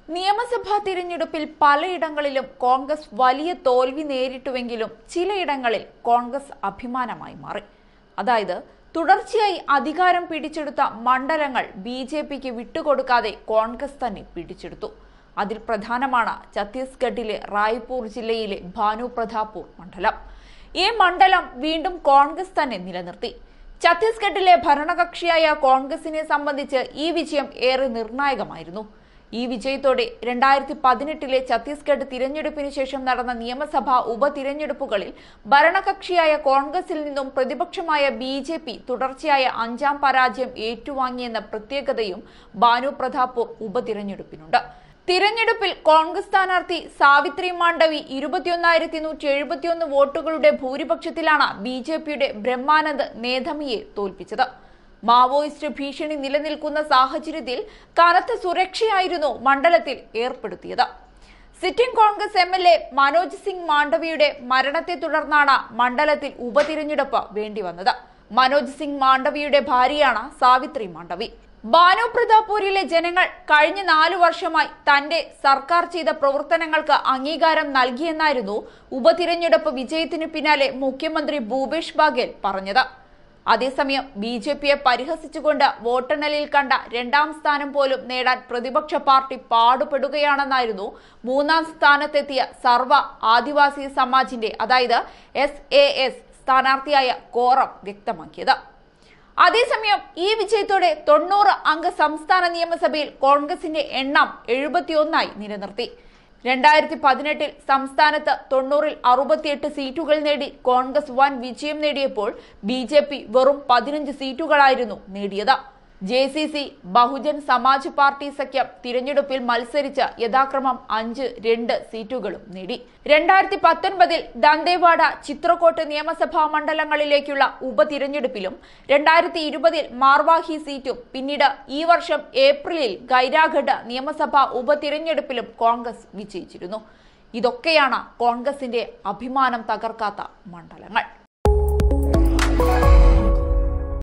നിയമസഭാ തിരഞ്ഞെടുപ്പിൽ പലയിടങ്ങളിലും കോൺഗ്രസ് വലിയ തോൽവി നേരിട്ടുവെങ്കിലും ചിലയിടങ്ങളിൽ കോൺഗ്രസ് അഭിമാനമായി മാറി അതായത് തുടർച്ചയായി അധികാരം പിടിച്ചെടുത്ത മണ്ഡലങ്ങൾ ബി ജെ പിക്ക് വിട്ടുകൊടുക്കാതെ കോൺഗ്രസ് തന്നെ പിടിച്ചെടുത്തു അതിൽ പ്രധാനമാണ് ഛത്തീസ്ഗഡിലെ റായ്പൂർ ജില്ലയിലെ ഭാനു പ്രതാപൂർ മണ്ഡലം ഈ മണ്ഡലം വീണ്ടും കോൺഗ്രസ് തന്നെ നിലനിർത്തി ഛത്തീസ്ഗഡിലെ ഭരണകക്ഷിയായ കോൺഗ്രസിനെ സംബന്ധിച്ച് ഈ വിജയം ഏറെ നിർണായകമായിരുന്നു ഈ വിജയത്തോടെ രണ്ടായിരത്തി പതിനെട്ടിലെ ഛത്തീസ്ഗഡ് തിരഞ്ഞെടുപ്പിന് ശേഷം നടന്ന നിയമസഭാ ഉപതിരഞ്ഞെടുപ്പുകളിൽ ഭരണകക്ഷിയായ കോൺഗ്രസിൽ നിന്നും പ്രതിപക്ഷമായ ബി ജെ പി തുടർച്ചയായ അഞ്ചാം പരാജയം ഏറ്റുവാങ്ങിയെന്ന പ്രത്യേകതയും ഭാനു പ്രതാപൂർ ഉപതിരഞ്ഞെടുപ്പിനുണ്ട് തിരഞ്ഞെടുപ്പിൽ കോൺഗ്രസ് സ്ഥാനാർത്ഥി സാവിത്രി മാണ്ഡവി ഇരുപത്തിയൊന്നായിരത്തി നൂറ്റി എഴുപത്തിയൊന്ന് വോട്ടുകളുടെ ഭൂരിപക്ഷത്തിലാണ് ബി ജെ പിയുടെ ബ്രഹ്മാനന്ദ് നേധമിയെ തോൽപ്പിച്ചത് മാവോയിസ്റ്റ് ഭീഷണി നിലനിൽക്കുന്ന സാഹചര്യത്തിൽ കനത്ത സുരക്ഷയായിരുന്നു മണ്ഡലത്തിൽ ഏർപ്പെടുത്തിയത് sitting Congress M L A Manoj Singh മാണ്ഡവിയുടെ മരണത്തെ തുടർന്നാണ് മണ്ഡലത്തിൽ ഉപതിരഞ്ഞെടുപ്പ് വേണ്ടിവന്നത് മനോജ് സിംഗ് മാണ്ഡവിയുടെ ഭാര്യയാണ് സാവിത്രി മാണ്ഡവി ബാനു പ്രതാപൂരിലെ ജനങ്ങൾ കഴിഞ്ഞ നാലു വർഷമായി തന്റെ സർക്കാർ ചെയ്ത പ്രവർത്തനങ്ങൾക്ക് അംഗീകാരം നൽകിയെന്നായിരുന്നു ഉപതിരഞ്ഞെടുപ്പ് വിജയത്തിനു പിന്നാലെ മുഖ്യമന്ത്രി ഭൂപേഷ് ബാഗേൽ പറഞ്ഞത് അതേസമയം ബി ജെ പിയെ പരിഹസിച്ചുകൊണ്ട് വോട്ടെണ്ണലിൽ കണ്ട രണ്ടാം സ്ഥാനം പോലും നേടാൻ പ്രതിപക്ഷ പാർട്ടി പാടുപെടുകയാണെന്നായിരുന്നു മൂന്നാം സ്ഥാനത്തെത്തിയ സർവ ആദിവാസി സമാജിന്റെ അതായത് എസ് എ എസ് സ്ഥാനാർത്ഥിയായ കോറം വ്യക്തമാക്കിയത് അതേസമയം ഈ വിജയത്തോടെ തൊണ്ണൂറ് അംഗ സംസ്ഥാന നിയമസഭയിൽ കോൺഗ്രസിന്റെ എണ്ണം എഴുപത്തിയൊന്നായി നിലനിർത്തി രണ്ടായിരത്തി പതിനെട്ടിൽ സംസ്ഥാനത്ത് തൊണ്ണൂറിൽ അറുപത്തിയെട്ട് സീറ്റുകൾ നേടി കോൺഗ്രസ് വൻ വിജയം നേടിയപ്പോൾ ബി ജെ പി വെറും പതിനഞ്ച് സീറ്റുകളായിരുന്നു നേടിയത് J C C Bahujan Samaj party സഖ്യം തിരഞ്ഞെടുപ്പിൽ മത്സരിച്ച് യഥാക്രമം അഞ്ച് രണ്ട് സീറ്റുകളും നേടി രണ്ടായിരത്തി പത്തൊൻപതിൽ ദന്തേവാഡ ചിത്രകോട്ട് നിയമസഭാ മണ്ഡലങ്ങളിലേക്കുള്ള ഉപതിരഞ്ഞെടുപ്പിലും രണ്ടായിരത്തി ഇരുപതിൽ മാർവാഹി സീറ്റും പിന്നീട് ഈ വർഷം ഏപ്രിലിൽ ഗൈരാഗഡ് നിയമസഭാ ഉപതിരഞ്ഞെടുപ്പിലും കോൺഗ്രസ് വിജയിച്ചിരുന്നു ഇതൊക്കെയാണ് കോൺഗ്രസിന്റെ അഭിമാനം തകർക്കാത്ത മണ്ഡലങ്ങൾ